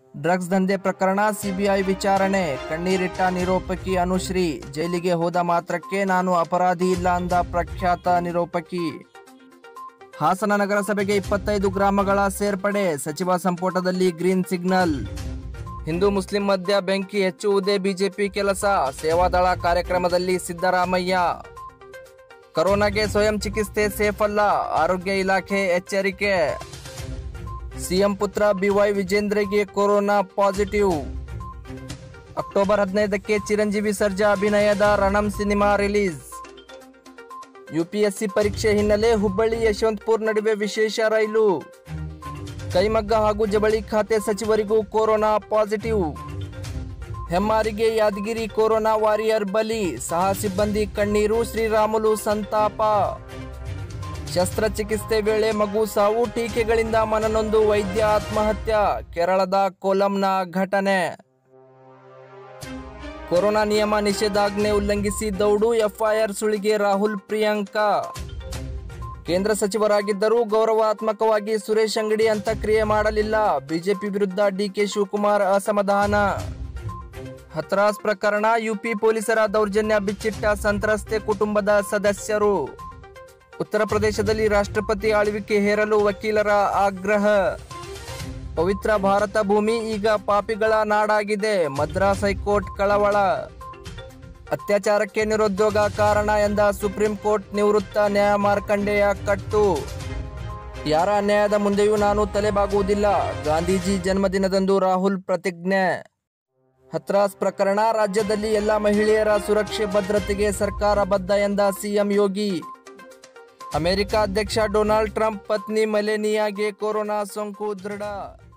drugs ದಂಧೆ ಪ್ರಕರಣ CBI ವಿಚಾರಣೆ ಕಣ್ಣೀರಿಟ್ಟ ನಿರೂಪಕಿ ಅನುಶ್ರೀ ಜೈಲಿಗೆ ಹೋದ ಮಾತ್ರಕ್ಕೆ ನಾನು ಅಪರಾಧಿ ಇಲ್ಲ ಅಂದ ಪ್ರಖ್ಯಾತ ನಿರೂಪಕಿ ಹಾಸನ ನಗರಸಭೆಗೆ ಇಪ್ಪತ್ತೈದು ಗ್ರಾಮಗಳ ಸೇರ್ಪಡೆ ಸಚಿವ ಸಂಪುಟದಲ್ಲಿ ಗ್ರೀನ್ ಸಿಗ್ನಲ್ ಹಿಂದೂ ಮುಸ್ಲಿಂ ಮಧ್ಯ ಬೆಂಕಿ ಹೆಚ್ಚುವುದೇ ಬಿಜೆಪಿ ಕೆಲಸ ಸೇವಾದಳ ಕಾರ್ಯಕ್ರಮದಲ್ಲಿ ಸಿದ್ದರಾಮಯ್ಯ ಕರೋನಾಗೆ ಸ್ವಯಂ ಚಿಕಿತ್ಸೆ ಸೇಫ್ ಅಲ್ಲ ಆರೋಗ್ಯ ಇಲಾಖೆ ಎಚ್ಚರಿಕೆ ಸಿಎಂ ಪುತ್ರ ಬಿವೈ ವಿಜೇಂದ್ರಗೆ ಕೊರೋನಾ ಪಾಸಿಟಿವ್ ಅಕ್ಟೋಬರ್ ಹದಿನೈದಕ್ಕೆ ಚಿರಂಜೀವಿ ಸರ್ಜಾ ಅಭಿನಯದ ರಣಂ ಸಿನಿಮಾ ರಿಲೀಸ್ ಯುಪಿಎಸ್ಸಿ ಪರೀಕ್ಷೆ ಹಿನ್ನೆಲೆ ಹುಬ್ಬಳ್ಳಿ ಯಶವಂತಪುರ ನಡುವೆ ವಿಶೇಷ ರೈಲು ಕೈಮಗ್ಗ ಹಾಗೂ ಜವಳಿ ಖಾತೆ ಸಚಿವರಿಗೂ ಕೊರೋನಾ ಪಾಸಿಟಿವ್ ಹೆಮ್ಮಾರಿಗೆ ಯಾದಗಿರಿ ಕೊರೋನಾ ವಾರಿಯರ್ ಬಲಿ ಸಹ ಸಿಬ್ಬಂದಿ ಕಣ್ಣೀರು ಶ್ರೀರಾಮುಲು ಸಂತಾಪ ಶಸ್ತ್ರಚಿಕಿತ್ಸೆ ವೇಳೆ ಮಗು ಸಾವು ಟೀಕೆಗಳಿಂದ ಮನನೊಂದು ವೈದ್ಯ ಆತ್ಮಹತ್ಯೆ ಕೇರಳದ ಕೊಲಂನ ಘಟನೆ ಕೊರೋನಾ ನಿಯಮ ನಿಷೇಧಾಜ್ಞೆ ಉಲ್ಲಂಘಿಸಿ ದೌಡು ಎಫ್ಐಆರ್ ಸುಳಿಗೆ ರಾಹುಲ್ ಪ್ರಿಯಾಂಕಾ ಕೇಂದ್ರ ಸಚಿವರಾಗಿದ್ದರೂ ಗೌರವಾತ್ಮಕವಾಗಿ ಸುರೇಶ್ ಅಂಗಡಿ ಅಂತ್ಯಕ್ರಿಯೆ ಮಾಡಲಿಲ್ಲ ಬಿಜೆಪಿ ವಿರುದ್ಧ ಡಿಕೆ ಶಿವಕುಮಾರ್ ಅಸಮಾಧಾನ ಹತ್ರಾಸ್ ಪ್ರಕರಣ ಯುಪಿ ಪೊಲೀಸರ ದೌರ್ಜನ್ಯ ಬಿಚ್ಚಿಟ್ಟ ಸಂತ್ರಸ್ತೆ ಕುಟುಂಬದ ಸದಸ್ಯರು ಉತ್ತರ ಪ್ರದೇಶದಲ್ಲಿ ರಾಷ್ಟ್ರಪತಿ ಆಳ್ವಿಕೆ ಹೇರಲು ವಕೀಲರ ಆಗ್ರಹ ಪವಿತ್ರ ಭಾರತ ಭೂಮಿ ಈಗ ಪಾಪಿಗಳ ನಾಡಾಗಿದೆ ಮದ್ರಾಸ್ ಹೈಕೋರ್ಟ್ ಕಳವಳ ಅತ್ಯಾಚಾರಕ್ಕೆ ನಿರುದ್ಯೋಗ ಕಾರಣ ಎಂದ ಸುಪ್ರೀಂ ಕೋರ್ಟ್ ನಿವೃತ್ತ ನ್ಯಾಯ ಮಾರ್ಕಂಡೇಯ ಕಟ್ಟು ಯಾರ ಅನ್ಯಾಯದ ಮುಂದೆಯೂ ನಾನು ತಲೆಬಾಗುವುದಿಲ್ಲ ಗಾಂಧೀಜಿ ಜನ್ಮದಿನದಂದು ರಾಹುಲ್ ಪ್ರತಿಜ್ಞೆ ಹತ್ರಾಸ್ ಪ್ರಕರಣ ರಾಜ್ಯದಲ್ಲಿ ಎಲ್ಲ ಮಹಿಳೆಯರ ಸುರಕ್ಷೆ ಭದ್ರತೆಗೆ ಸರ್ಕಾರ ಬದ್ಧ ಎಂದ ಸಿಎಂ ಯೋಗಿ ಅಮೆರಿಕ ಅಧ್ಯಕ್ಷ ಡೊನಾಲ್ಡ್ ಟ್ರಂಪ್ ಪತ್ನಿ ಮೆಲೆನಿಯಾಗೆ ಕೊರೋನಾ ಸೋಂಕು ದೃಢ